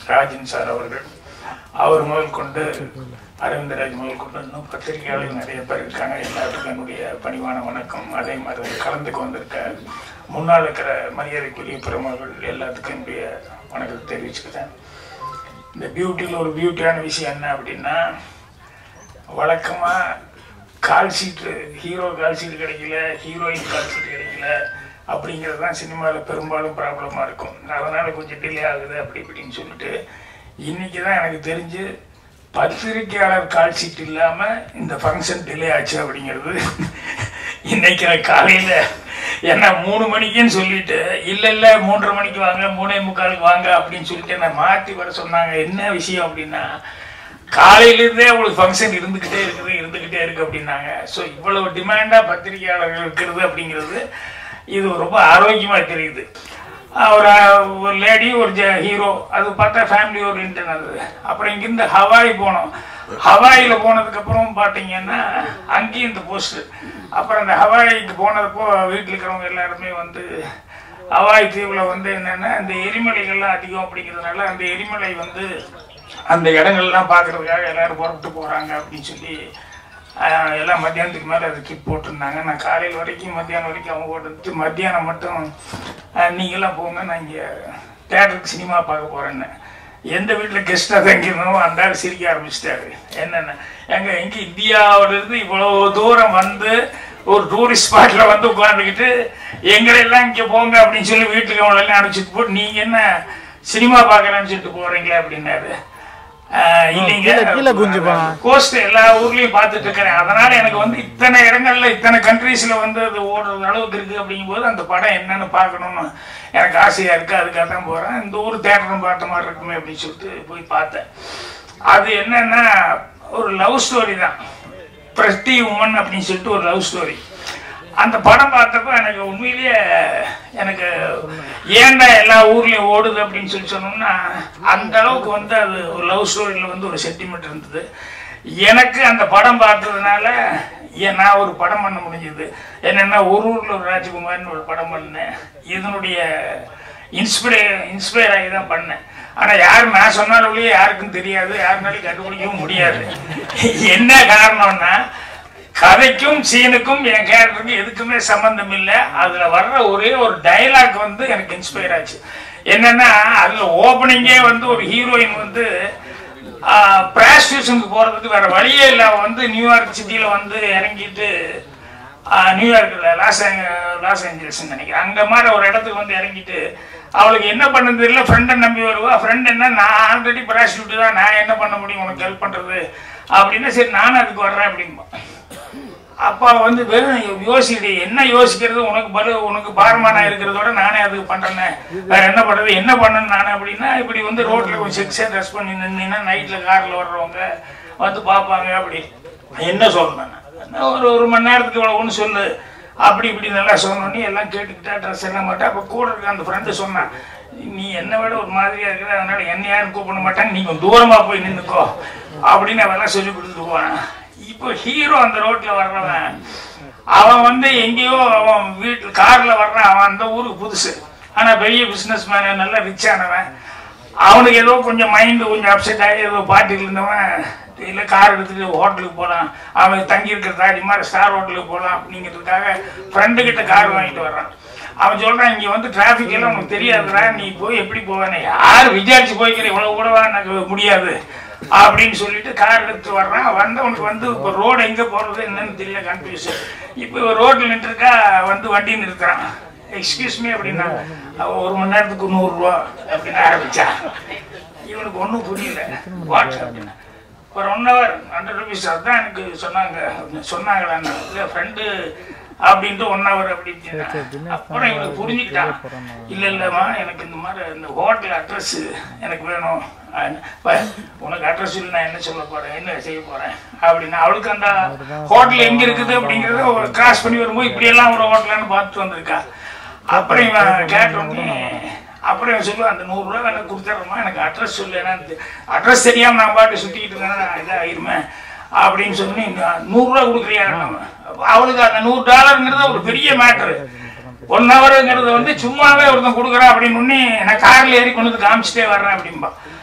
Rajan sir அவர்கள் அவர் முதல் கொண்டு அரவிந்தராஜ் முதல் கொண்டு இன்னும் பத்திரிகையாளர்கள் நிறைய பேர் இருக்காங்க எல்லாத்துக்கும் என்னுடைய பணிவான வணக்கம் அதே மாதிரி கலந்துக்கு வந்திருக்க முன்னால் இருக்கிற மரியாதைக்குரிய பெருமகள் எல்லாத்துக்கும் என்னுடைய வணக்கத்தை தெரிவிச்சுக்கிறேன் இந்த பியூட்டியில் ஒரு பியூட்டியான விஷயம் என்ன அப்படின்னா வழக்கமாக கால் சீட்டு ஹீரோ கால் சீட்டு கிடைக்கல ஹீரோயின் கால் சீட்டு கிடைக்கல அப்படிங்கிறது தான் சினிமாவில் பெரும்பாலும் ப்ராப்ளமாக இருக்கும் அதனால் கொஞ்சம் டிலே ஆகுது அப்படி இப்படின்னு சொல்லிட்டு இன்னைக்கு தான் எனக்கு தெரிஞ்சு பத்திரிக்கையாளர் கால் சீட் இல்லாமல் இந்த ஃபங்க்ஷன் டிலே ஆச்சு அப்படிங்கிறது இன்னைக்கு காலையில் என்ன மூணு மணிக்குன்னு சொல்லிட்டு இல்லை இல்லை மூன்றரை மணிக்கு வாங்க மூணே முக்காலுக்கு வாங்க அப்படின்னு சொல்லிட்டு என்னை மாற்றி வர சொன்னாங்க என்ன விஷயம் அப்படின்னா காலையிலிருந்தே உங்களுக்கு ஃபங்க்ஷன் இருந்துக்கிட்டே இருக்குது இருந்துக்கிட்டே இருக்கு அப்படின்னாங்க ஸோ இவ்வளவு டிமாண்டாக பத்திரிகையாளர்கள் இருக்கிறது அப்படிங்கிறது இது ரொம்ப ஆரோக்கியமாக தெரியுது ஒரு ஒரு லேடி ஒரு ஜ ஹீரோ அது பார்த்தா ஃபேமிலி ஓரியன்ட் அது அப்புறம் இங்கிருந்து ஹவாய் போனோம் ஹவாயில் போனதுக்கப்புறம் பார்த்தீங்கன்னா அங்கேயும் இந்த போஸ்ட் அப்புறம் அந்த ஹவாய்க்கு போனதுப்போ வீட்டில் இருக்கிறவங்க எல்லாருமே வந்து ஹவாய் தீவில் வந்து என்னென்னா இந்த எரிமலைகள்லாம் அதிகம் அப்படிங்கிறதுனால அந்த எரிமலை வந்து அந்த இடங்கள்லாம் பார்க்கறதுக்காக எல்லாரும் புறப்பட்டு போகிறாங்க அப்படின்னு சொல்லி ஆஹ், எல்லாம் மத்தியானத்துக்கு மேலே அது கிப் போட்டிருந்தாங்க நான் காலையில் வரைக்கும் மத்தியானம் வரைக்கும் அவங்க போட்டு மத்தியானம் மட்டும் ஆஹ், நீங்களாம் போங்க நான் இங்கே தேட்டருக்கு சினிமா பார்க்க போகிறேன்னு எந்த வீட்டில் கெஸ்ட்டாக தங்கியிருந்தோமோ அந்த ஆள் சிரிக்க ஆரம்பிச்சிட்டாரு என்னென்ன எங்க எங்க இந்தியாவிலிருந்து இவ்வளவு தூரம் வந்து ஒரு டூரிஸ்ட் ஸ்பாட்ல வந்து உட்காந்துக்கிட்டு எங்களெல்லாம் இங்கே போங்க அப்படின்னு சொல்லி வீட்டுக்கு அவங்களெல்லாம் அனுப்பிச்சிட்டு போட்டு நீங்க என்ன சினிமா பார்க்கலாம்னு சொல்லிட்டு போறீங்களே அப்படின்னாரு ஆஹ் இல்லைங்க கீழே- கீழே குஞ்சுப்பா. கோஸ்ட் எல்லா ஊர்லயும் பார்த்துட்டு இருக்கிறேன் அதனால எனக்கு வந்து இத்தனை இடங்கள்ல இத்தனை கண்ட்ரீஸ்ல வந்து அது ஓடுறது அளவுக்கு இருக்கு அப்படிங்கும்போது அந்த படம் என்னன்னு பார்க்கணும்னு எனக்கு ஆசையா இருக்கு அதுக்காக தான் போறேன் இந்த ஊர் தேட்டரும் பார்த்த மாதிரி இருக்குமே அப்படின்னு சொல்லிட்டு போய் பார்த்தேன் அது என்னன்னா ஒரு லவ் ஸ்டோரி தான் பிரஸ்டி உமன் அப்படின்னு சொல்லிட்டு ஒரு லவ் ஸ்டோரி அந்த படம் பார்த்தப்ப எனக்கு உண்மையிலேயே எனக்கு ஏன்டா எல்லா ஊர்லயும் ஓடுது அப்படின்னு சொல்லி சொன்னோம்னா அந்த அளவுக்கு வந்து அது ஒரு லவ் ஸ்டோரியில வந்து ஒரு சென்டிமெண்ட் இருந்தது எனக்கு அந்த படம் பார்த்ததுனால ஏன் நான் ஒரு படம் பண்ண முடிஞ்சது என்னன்னா ஒரு ஊர்ல ஒரு ராஜகுமார்னு ஒரு படம் பண்ணேன் இதனுடைய இன்ஸ்பிரே இன்ஸ்பயர் ஆகி தான் பண்ணேன் ஆனா யார் நான் சொன்னாலும் ஒழிய யாருக்கும் தெரியாது யாருனாலும் கண்டுபிடிக்கவும் முடியாது என்ன காரணம்னா கதைக்கும் சீனுக்கும் என் கேரக்டருக்கும் எதுக்குமே சம்பந்தம் இல்லை அதுல வர்ற ஒரே ஒரு டயலாக் வந்து எனக்கு இன்ஸ்பயர் ஆச்சு என்னன்னா அதுல ஓப்பனிங்கே வந்து ஒரு ஹீரோயின் வந்து பிராஸ்டியூஷனுக்கு போறதுக்கு வேற வழியே இல்லை அவ வந்து நியூயார்க் சிட்டியில வந்து இறங்கிட்டு ஆஹ், நியூயார்க்ல லாஸ் ஏஞ்ச- லாஸ் ஏஞ்சல்ஸ் நினைக்கிறேன் அங்க மாதிரி ஒரு இடத்துக்கு வந்து இறங்கிட்டு அவளுக்கு என்ன பண்ணது இல்லை ஃப்ரெண்டை நம்பி வருவா ஃப்ரெண்ட் என்ன நான் ஆல்ரெடி பிராஸ்டியூட் தான் நான் என்ன பண்ண முடியும் உனக்கு ஹெல்ப் பண்றது அப்படின்னா சரி நானும் அதுக்கு வர்றேன் அப்படின்பா அப்பா வந்து வெறும் யோசிடி என்ன யோசிக்கிறது உனக்கு பலு உனக்கு பாரமா நான் இருக்கிறதோட நானே அதுக்கு பண்றேனே வேற என்ன பண்றது என்ன பண்ணணும் நானே அப்படின்னா இப்படி வந்து ரோட்ல கொஞ்சம் செக்ஸா ட்ரெஸ் பண்ணி நின்னா நைட்ல கார்ல வர்றவங்க வந்து பார்ப்பாங்க அப்படி என்ன சொல்லணும் நான்? நான் ஒரு ஒரு மணி நேரத்துக்கு இவ்வளவு ஒன்று சொல்லு அப்படி இப்படி நல்லா சொன்னோன்னே எல்லாம் கேட்டுக்கிட்டா ட்ரெஸ் எல்லாம் மாட்டேன் அப்போ கூட இருக்க அந்த ஃப்ரெண்டு சொன்னான் நீ என்னை விட ஒரு மாதிரியா இருக்கிற அதனால என்ன யாரும் கூப்பிட மாட்டாங்க நீ கொஞ்சம் தூரமா போய் நின்னுக்கோ அப்படின்னு அவெல்லாம் சொல்லி கொடுத்துட்டு போனான் இப்போ ஹீரோ அந்த ரோட்ல வர்றவன் அவன் வந்து எங்கேயோ அவன் வீட்டு கார்ல வர்றான் அவன் அந்த ஊருக்கு புதுசு ஆனா பெரிய பிசினஸ் மேன் நல்ல ரிச் ஆனவன் அவனுக்கு ஏதோ கொஞ்சம் மைண்டு கொஞ்சம் அப்செட் ஆகி ஏதோ பார்ட்டியில் இருந்தவன் இல்லை கார் எடுத்துட்டு ஹோட்டலுக்கு போகலாம் அவன் தங்கி இருக்கிற தாடி மாதிரி ஸ்டார் ஹோட்டலுக்கு போகலாம் அப்படிங்கிறதுக்காக ஃப்ரெண்டு கிட்ட கார் வாங்கிட்டு வர்றான் அவன் சொல்றான் இங்க வந்து டிராபிக் எல்லாம் உனக்கு தெரியாதுடா நீ போய் எப்படி போவேன்னு யார் விசாரிச்சு போய்க்கிற இவ்வளவு கூடவா எனக்கு முடியாது அப்படின்னு சொல்லிட்டு கார் எடுத்து வர்றான் வந்தவனுக்கு வந்து இப்போ ரோடு எங்க போறது என்னன்னு தெரியல கன்ஃபியூஷன் இப்போ ரோட்ல நின்றுருக்கா வந்து வண்டி நிறுத்துறான் எக்ஸ்கியூஸ் மீ அப்படின்னா அவன் ஒரு மணி நேரத்துக்கு நூறுரூவா அப்படின்னு ஆரம்பிச்சா இவனுக்கு ஒன்றும் புரியல வாட் அப்படின்னா ஒரு ஒன் ஹவர் ஹண்ட்ரட் ருபீஸ் அதுதான் எனக்கு சொன்னாங்க அப்படின்னு சொன்னாங்களா இல்லை ஃப்ரெண்டு அப்படின்ட்டு ஒன் ஹவர் அப்படின்னு அப்புறம் இவனுக்கு புரிஞ்சுக்கிட்டான் இல்லை இல்லைம்மா எனக்கு இந்த மாதிரி இந்த ஹோட்டல் அட்ரஸ் எனக்கு வேணும் அஹ் இப்ப உனக்கு அட்ரஸ் இல்லை நான் என்ன சொல்ல போறேன் என்ன செய்ய போறேன் அப்படின்னா அவளுக்கு அந்த ஹோட்டல் எங்க இருக்குது அப்படிங்கறத கிராஸ் பண்ணி வரும்போது இப்படி எல்லாம் ஒரு ஹோட்டலான்னு பார்த்துட்டு வந்திருக்கா அப்புறம் இவன் கேட்டோடனே அப்புறம் இவன் சொல்லுவான் அந்த நூறுரூவா வேணா கொடுத்துட்றமா எனக்கு அட்ரஸ் சொல்லு ஏன்னா அட்ரஸ் தெரியாம நான் பாட்டு சுத்திக்கிட்டு இருந்தேன்னா நான் இதாக ஆயிருமே அப்படின்னு சொல்லி நூறுரூவா கொடுக்குறியா அவளுக்கு அந்த நூறு டாலருங்கிறது ஒரு பெரிய மேட்ரு ஒன் ஹவருங்கிறது வந்து சும்மாவே ஒருத்தன் கொடுக்குறான் அப்படின்னு உடனே நான் கார்ல ஏறி கொண்டு வந்து காமிச்சிட்டே வர்றேன் அப்படின்பா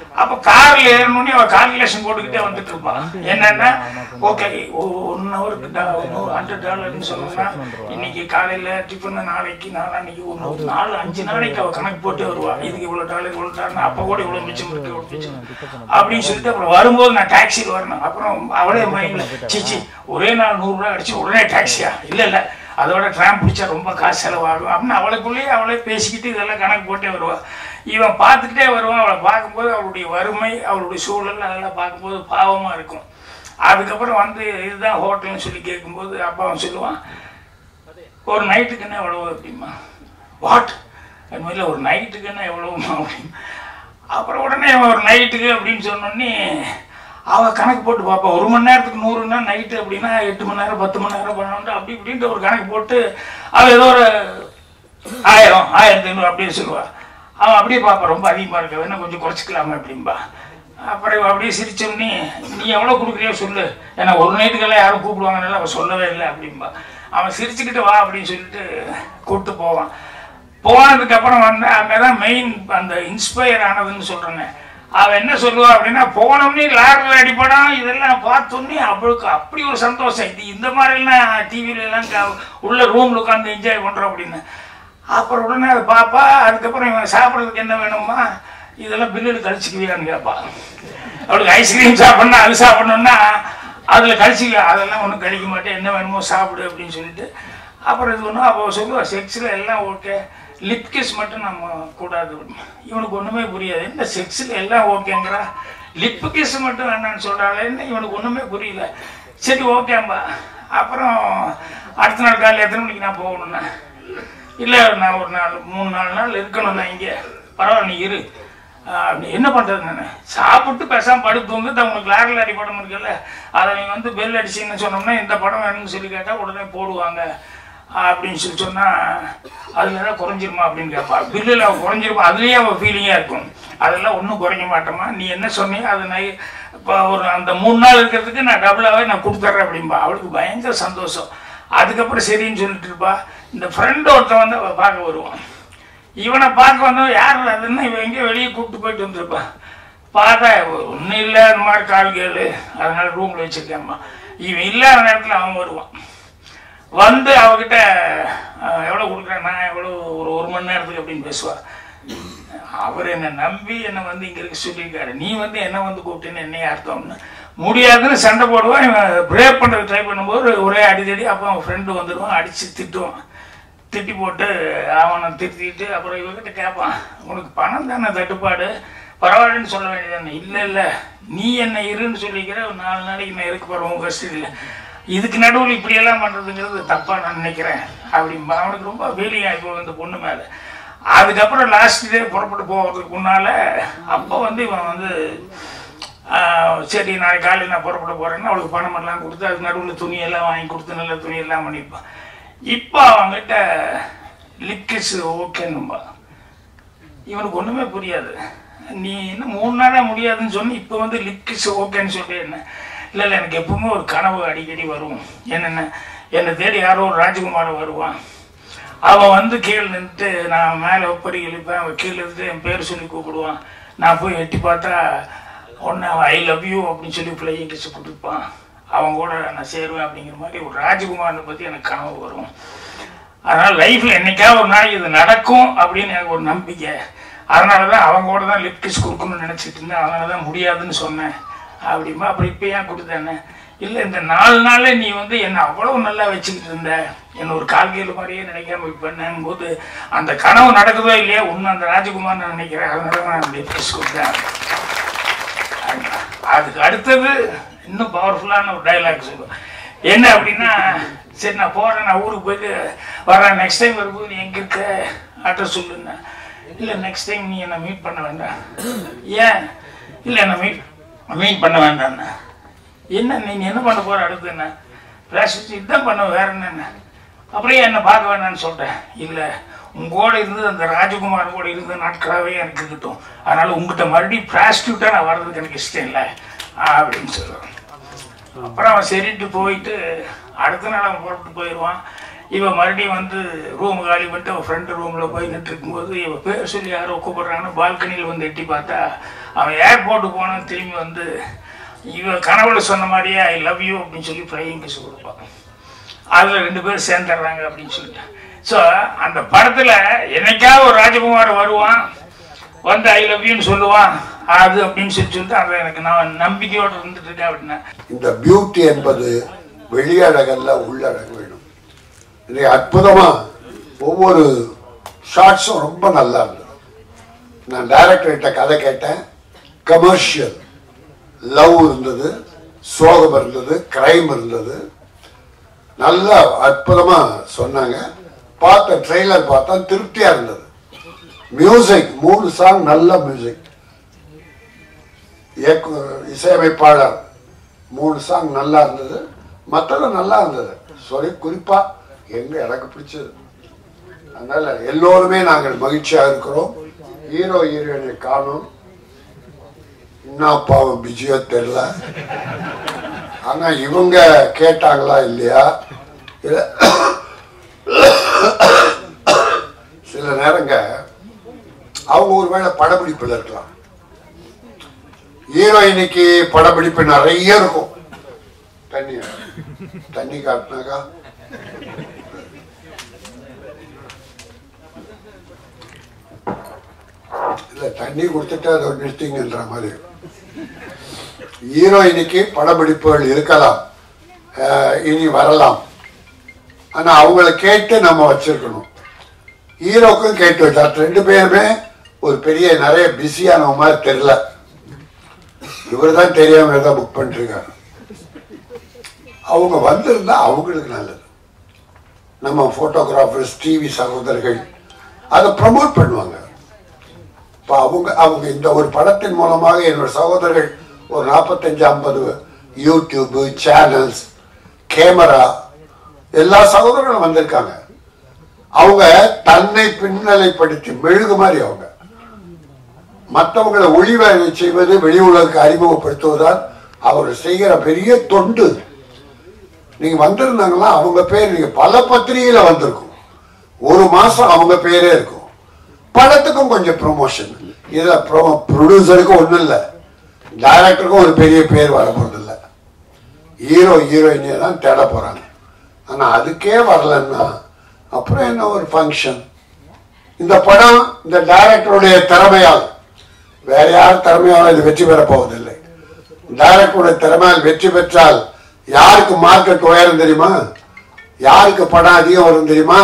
அப்ப கார்ல ஏறணும்னே அவ கால்குலேஷன் போட்டுக்கிட்டே வந்துட்டு இருப்பான் என்னன்னா ஓகே ஒன் ஹவருக்கு ஹண்ட்ரட் டாலர்னு சொன்னோம்னா இன்னைக்கு காலையில டிஃபன் நாளைக்கு நாளான்னைக்கு ஒரு நாலு அஞ்சு நாளைக்கு அவ கணக்கு போட்டு வருவா இதுக்கு இவ்வளவு டாலர் இவ்வளவு டாலர் அப்ப கூட இவ்வளவு மிச்சம் இருக்கு இவ்வளவு மிச்சம் இருக்கு. அப்படின்னு சொல்லிட்டு அப்புறம் வரும்போது நான் டாக்ஸியில் வரணும் அப்புறம் அவளே மைண்ட்ல சிச்சி ஒரே நாள் நூறு ரூபாய் அடிச்சு உடனே டாக்ஸியா இல்ல இல்ல அதோட ட்ராம் பிடிச்சா ரொம்ப காசு செலவாகும் அப்படின்னு அவளுக்குள்ளேயே அவளே பேசிக்கிட்டு இதெல்லாம் கணக்கு போட்டே வருவா இவன் பார்த்துக்கிட்டே வருவான் அவளை பார்க்கும்போது அவளுடைய வறுமை அவளுடைய சூழல் அதெல்லாம் பார்க்கும்போது பாவமா இருக்கும் அதுக்கப்புறம் வந்து இதுதான் ஹோட்டல்னு சொல்லி கேட்கும்போது அப்பா அவன் சொல்லுவான் ஒரு நைட்டுக்கு என்ன எவ்வளவு அப்படிமா வாட் அதுமாதிரி ஒரு நைட்டுக்கு என்ன எவ்வளவுமா அப்படின்னு அப்புறம் உடனே அவன் ஒரு நைட்டுக்கு அப்படின்னு சொன்னோடனே அவ கணக்கு போட்டு பார்ப்பா ஒரு மணி நேரத்துக்கு நூறுன்னா நைட்டு அப்படின்னா எட்டு மணி நேரம் பத்து மணி நேரம் பன்னெண்டு அப்படி இப்படின்ட்டு ஒரு கணக்கு போட்டு அவ ஏதோ ஒரு ஆயிரம் ஆயிரத்தி ஐநூறு அப்படின்னு சொல்லுவா அவன் அப்படியே பார்ப்பா ரொம்ப அதிகமாக இருக்க வேணா கொஞ்சம் குறைச்சிக்கலாமா அப்படின்பா அப்புறம் இவ அப்படியே சிரிச்சோன்னே நீ எவ்வளோ கொடுக்குறியோ சொல்லு ஏன்னா ஒரு நைட்டுக்கெல்லாம் யாரும் கூப்பிடுவாங்கன்னு அவன் சொல்லவே இல்லை அப்படின்பா அவன் சிரிச்சுக்கிட்டு வா அப்படின்னு சொல்லிட்டு கூப்பிட்டு போவான் போனதுக்கு அப்புறம் வந்து அங்கதான் மெயின் அந்த இன்ஸ்பயர் ஆனதுன்னு சொல்றேன் அவன் என்ன சொல்லுவா அப்படின்னா போனோடனே லாரில் அடிப்படம் இதெல்லாம் பார்த்தோன்னே அவளுக்கு அப்படி ஒரு சந்தோஷம் இது இந்த மாதிரிலாம் டிவில எல்லாம் க- உள்ள ரூம்ல உட்காந்து என்ஜாய் பண்றோம் அப்படின்னு அப்புறம் உடனே அதை பாப்பா அதுக்கப்புறம் இவன் சாப்பிட்றதுக்கு என்ன வேணுமா இதெல்லாம் பில்லில் கழிச்சுக்குவியான்னு கேட்பா அவளுக்கு ஐஸ்கிரீம் சாப்பிடணும் அது சாப்பிடணும்னா அதில் கழிச்சிக்க அதெல்லாம் ஒன்றும் கழிக்க மாட்டேன் என்ன வேணுமோ சாப்பிடு அப்படின்னு சொல்லிட்டு அப்புறம் இது ஒன்றும் அப்போ சொல்லுவா செக்ஸில் எல்லாம் ஓகே லிப் கிஸ் மட்டும் நம்ம கூடாது இவனுக்கு ஒன்றுமே புரியாது என்ன செக்ஸில் எல்லாம் ஓகேங்கிறா லிப் கிஸ் மட்டும் வேணான்னு சொல்கிறாள் என்ன இவனுக்கு ஒன்றுமே புரியல சரி ஓகேம்பா அப்புறம் அடுத்த நாள் காலையில் எத்தனை மணிக்கு நான் போகணும்னா இல்லை நான் ஒரு நாள் மூணு நாலு நாள் இருக்கணும் நான் இங்கே பரவாயில்ல நீ இரு ஆஹ் அப்படி என்ன பண்ணுறது நான் சாப்பிட்டு பேசாமல் படுத்து தூங்கு உங்களுக்கு லாரில் அடி படம் இருக்குல்ல அதை நீ வந்து பெல் அடிச்சிங்கன்னு சொன்னோம்னா இந்த படம் வேணும்னு சொல்லி கேட்டால் உடனே போடுவாங்க அப்படின்னு சொல்லி சொன்னால் அதில் ஏதாவது குறைஞ்சிருமா அப்படின்னு கேட்பா பில்லில் அவள் குறைஞ்சிருமா அதுலேயே அவள் ஃபீலிங்காக இருக்கும் அதெல்லாம் ஒன்றும் குறைக்க மாட்டோமா நீ என்ன சொன்னியோ அதை நான் இப்போ ஒரு அந்த மூணு நாள் இருக்கிறதுக்கு நான் டபுளாகவே நான் கொடுத்துட்றேன் அப்படின்பா அவளுக்கு பயங்கர சந்தோஷம் அதுக்கப்புறம் சரின்னு சொல்லிட்டு இருப்பா இந்த ஃப்ரெண்டு ஒருத்தன் வந்து அவள் பார்க்க வருவான் இவனை பார்க்க வந்தவன் யார் அதுன்னா இவன் எங்கேயோ வெளியே கூப்பிட்டு போயிட்டு வந்திருப்பான் பார்த்தா ஒன்றும் இல்லை அந்த மாதிரி கால் கேளு அதனால ரூமில் வச்சிருக்கேம்மா இவன் இல்லாத நேரத்தில் அவன் வருவான் வந்து அவகிட்ட அஹ், எவ்வளோ கொடுக்குறேன் நான் எவ்வளோ ஒரு ஒரு மணி நேரத்துக்கு அப்படின்னு பேசுவா அவர் என்னை நம்பி என்னை வந்து இங்கே இருக்க சொல்லியிருக்காரு நீ வந்து என்ன வந்து கூப்பிட்டேன்னு என்னைய அர்த்தம்னு முடியாதுன்னு சண்டை போடுவான் இவன் பிரேக் பண்ணுறது ட்ரை பண்ணும்போது ஒரே அடிதடி அப்போ அவன் ஃப்ரெண்டு வந்துடுவான் அடித்து திட்டுவான் திட்டி போட்டு அவனை திட்டிட்டு அப்புறம் இவகிட்ட கேட்பான் உனக்கு பணம் தானே தட்டுப்பாடு பரவாயில்லன்னு சொல்ல வேண்டியதானே இல்லை இல்லை நீ என்ன இருன்னு சொல்லிக்கிற ஒரு நாலு நாளைக்கு நான் இருக்க போகிறேன் உன் கஸ்டடியில் இதுக்கு நடுவில் இப்படியெல்லாம் பண்ணுறதுங்கிறது தப்பாக நான் நினைக்கிறேன் அப்படிம்பா அவனுக்கு ரொம்ப ஃபீலிங் ஆகி போகும் இந்த பொண்ணு மேலே அதுக்கப்புறம் லாஸ்ட் டே புறப்பட்டு போகிறதுக்கு முன்னால் அப்போ வந்து இவன் வந்து ஆஹ், சரி நாளைக்கு காலையில் நான் புறப்பட போகிறேன்னு அவளுக்கு பணம் எல்லாம் கொடுத்து அதுக்கு நடுவில் துணியெல்லாம் வாங்கி கொடுத்து நல்ல துணியெல்லாம் பண்ணியிருப்பான் இப்போ அவங்ககிட்ட லிப்கிஸ் ஓகேன்னும்பா இவனுக்கு ஒன்றுமே புரியாது நீ இன்னும் மூணு நாளாக முடியாதுன்னு சொன்னி இப்போ வந்து லிப்கிஸ் ஓகேன்னு சொல்லி என்ன இல்லை இல்லை எனக்கு எப்பவுமே ஒரு கனவு அடிக்கடி வரும் என்னென்ன என்னை தேடி யாரோ ஒரு ராஜகுமாரன் வருவான் அவன் வந்து கீழே நின்றுட்டு நான் மேலே ஒப்படி எழுப்பேன் அவன் கீழே இருந்துட்டு என் பேர் சொல்லி கூப்பிடுவான் நான் போய் எட்டி பார்த்தா உன்னை ஐ லவ் யூ அப்படின்னு சொல்லி ஃப்ளையிங் கிஸ் கொடுப்பான் அவன் கூட நான் சேருவேன் அப்படிங்கிற மாதிரி ஒரு ராஜகுமாரனை பற்றி எனக்கு கனவு வரும் அதனால் லைஃப்பில் என்னைக்காவது ஒரு நாளைக்கு இது நடக்கும் அப்படின்னு எனக்கு ஒரு நம்பிக்கை அதனால தான் அவங்க கூட தான் லிப் கிஸ் கொடுக்கணும்னு நினச்சிட்டு இருந்தேன் அதனால தான் முடியாதுன்னு சொன்னேன் அப்படிமா அப்புறம் இப்போ ஏன் கொடுத்தேன்னு இல்லை இந்த நாலு நாளே நீ வந்து என்னை அவ்வளவு நல்லா வச்சுக்கிட்டு இருந்த என்ன ஒரு கால்கையில் மாதிரியே நினைக்காம இப்போ என்னங்கும் போது அந்த கனவு நடக்குதோ இல்லையா உன்னை அந்த ராஜகுமார் நான் நினைக்கிறேன் அதனால தான் நான் லிப் கிஸ் கொடுத்தேன் அதுக்கு அடுத்தது இன்னும் பவர்ஃபுல்லான ஒரு டைலாக் சொல்லுவேன் என்ன அப்படின்னா சரி நான் போகிறேன் நான் ஊருக்கு போயிட்டு வரேன் நெக்ஸ்ட் டைம் வரும்போது நீ எங்கே இருக்க அட்ரஸ் சொல்லுங்க இல்லை நெக்ஸ்ட் டைம் நீ என்னை மீட் பண்ண வேண்டாம் ஏன் இல்லை என்னை மீட் மீட் பண்ண வேண்டாம்ண்ணா என்ன நீங்கள் என்ன பண்ண போகிற அடுத்து என்ன பேசிட்டு இதுதான் பண்ண வேற என்னென்ன அப்படியே என்னை பார்க்க வேண்டாம்னு சொல்லிட்டேன் இல்லை உங்களோட இருந்து அந்த ராஜகுமார் கூட இருந்த நாட்களாகவே எனக்கு இருக்கட்டும் அதனால உங்ககிட்ட மறுபடியும் ப்ராஸ்டியூட்டாக நான் வர்றதுக்கு எனக்கு இஷ்டம் இல்லை அப்படின்னு சொல்லுவேன் அப்புறம் அவன் சரின்ட்டு போயிட்டு அடுத்த நாள் அவன் புறப்பட்டு போயிடுவான் இவன் மறுபடியும் வந்து ரூம் காலி பண்ணிட்டு அவன் ஃப்ரெண்டு ரூமில் போய் நின்று இருக்கும்போது இவன் பேர் சொல்லி யாரோ கூப்பிடுறாங்கன்னு பால்கனியில் வந்து எட்டி பார்த்தா அவன் ஏர்போர்ட்டுக்கு போனவன் திரும்பி வந்து இவ கனவுல சொன்ன மாதிரியே ஐ லவ் யூ அப்படின்னு சொல்லி ஃப்ளையிங் கிஸ் கொடுப்பான் அதில் ரெண்டு பேரும் சேர்ந்துடுறாங்க அப்படின்னு சொல்லிட்டு ஸோ அந்த படத்தில் என்னைக்காவது ஒரு ராஜகுமார் வருவான் வந்து ஐ லவ் யூன்னு சொல்லுவான் அது அப்படின்னு சொல்லி சொல்லிட்டு அதை எனக்கு நான் நம்பிக்கையோடு இருந்துட்டு இருக்கேன் அப்படின்னா இந்த பியூட்டி என்பது வெளியழகல்ல உள்ளழகு வேணும் இது அற்புதமா ஒவ்வொரு ஷார்ட்ஸும் ரொம்ப நல்லா இருந்தது நான் டைரக்டர்கிட்ட கதை கேட்டேன் கமர்ஷியல் லவ் இருந்தது சோகம் இருந்தது கிரைம் இருந்தது நல்லா அற்புதமா சொன்னாங்க பார்த்த ட்ரெய்லர் பார்த்தா திருப்தியா இருந்தது மியூசிக் மூணு சாங் நல்ல மியூசிக் இயக்கு இசையமைப்பாளர் மூணு சாங் நல்லா இருந்தது மற்றதும் நல்லா இருந்தது சொல்லி குறிப்பா எங்க எனக்கு பிடிச்சது அதனால எல்லோருமே நாங்கள் மகிழ்ச்சியா இருக்கிறோம் ஹீரோ ஹீரோயினை காணும் என்ன பாவம் பிஜியோ தெரியல ஆனா இவங்க கேட்டாங்களா இல்லையா இல்ல சில நேரங்க அவங்க ஒருவேளை படப்பிடிப்புல இருக்கலாம் ஹீரோயினுக்கு படப்பிடிப்பு நிறைய இருக்கும் தண்ணி தண்ணி காட்டினாக்கா இல்ல தண்ணி கொடுத்துட்டு அதை நிறுத்திங்கன்ற மாதிரி ஹீரோயினுக்கு படப்பிடிப்புகள் இருக்கலாம் அஹ் இனி வரலாம் ஆனா அவங்கள கேட்டு நம்ம வச்சிருக்கணும் ஹீரோக்கும் கேட்டு வச்சா ரெண்டு பேருமே ஒரு பெரிய நிறைய பிஸியான மாதிரி தெரியல இவர் தான் தெரியாம ஏதாவது புக் பண்ணிருக்காரு அவங்க வந்திருந்தா அவங்களுக்கு நல்லது நம்ம போட்டோகிராஃபர்ஸ் டிவி சகோதரர்கள் அதை ப்ரமோட் பண்ணுவாங்க இப்போ அவங்க அவங்க இந்த ஒரு படத்தின் மூலமாக என்னோட சகோதரர்கள் ஒரு நாற்பத்தஞ்சு ஐம்பது யூடியூப் சேனல்ஸ் கேமரா எல்லா சகோதரர்களும் வந்திருக்காங்க அவங்க தன்னை பின்னலைப்படுத்தி மெழுகு மாதிரி அவங்க மற்றவங்களை ஒளிவை செய்வது வெளி உலகுக்கு அறிமுகப்படுத்துவதால் அவர்கள் செய்கிற பெரிய தொண்டு நீங்க வந்திருந்தாங்கன்னா அவங்க பேர் நீங்க பல பத்திரிகையில வந்திருக்கும் ஒரு மாசம் அவங்க பேரே இருக்கும் படத்துக்கும் கொஞ்சம் ப்ரொமோஷன் இதுல ப்ரோமோ ப்ரொடியூசருக்கும் ஒண்ணும் இல்லை டைரக்டருக்கும் ஒரு பெரிய பேர் வர போறது இல்லை ஹீரோ ஹீரோயினியை தான் தேட போறாங்க ஆனா அதுக்கே வரலன்னா அப்புறம் என்ன ஒரு ஃபங்க்ஷன் இந்த படம் இந்த டைரக்டருடைய திறமையால் வேற யார் திறமையால் இது வெற்றி பெற போவதில்லை டைரக்டருடைய திறமையால் வெற்றி பெற்றால் யாருக்கு மார்க்கெட் உயரும் தெரியுமா யாருக்கு படம் அதிகம் வரும் தெரியுமா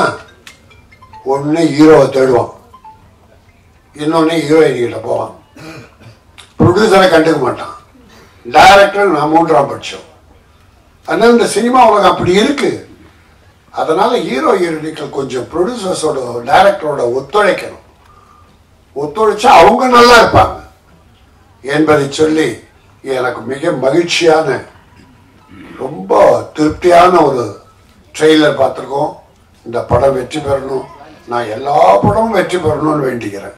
ஒண்ணு ஹீரோவை தேடுவான் இன்னொன்னு ஹீரோயின் கிட்ட போவான் ப்ரொடியூசரை கண்டுக்க மாட்டான் டைரக்டர் நான் மூன்றாம் பட்சம் அதனால இந்த சினிமா உலகம் அப்படி இருக்கு அதனால ஹீரோ ஹீரோயினிகள் கொஞ்சம் ப்ரொடியூசர்ஸோட டைரக்டரோட ஒத்துழைக்கணும் ஒத்துழைச்சா அவங்க நல்லா இருப்பாங்க என்பதை சொல்லி எனக்கு மிக மகிழ்ச்சியான ரொம்ப திருப்தியான ஒரு ட்ரெய்லர் பார்த்துருக்கோம் இந்த படம் வெற்றி பெறணும் நான் எல்லா படமும் வெற்றி பெறணும்னு வேண்டிக்கிறேன்